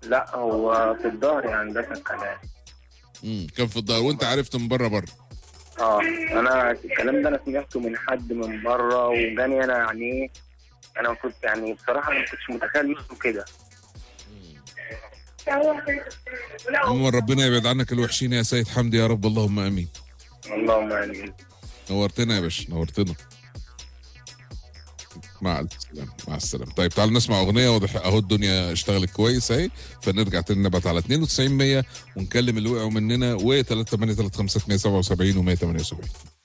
لا هو في الظهر يعني ده كان كلام امم كان في الظهر وانت عرفت من بره بره اه انا الكلام ده انا سمعته من حد من بره وجاني انا يعني ايه انا كنت يعني بصراحه ما كنتش متخيل منه كده عموما ربنا يبعد عنك الوحشين يا سيد حمدي يا رب اللهم امين اللهم امين نورتنا يا باشا نورتنا مع السلامة مع السلامة طيب تعالوا نسمع أغنية واضح أهو الدنيا اشتغلت كويس أهي فنرجع تاني نبعت على 92 100 ونكلم اللي وقعوا مننا و 3 8 3 5 177 و 178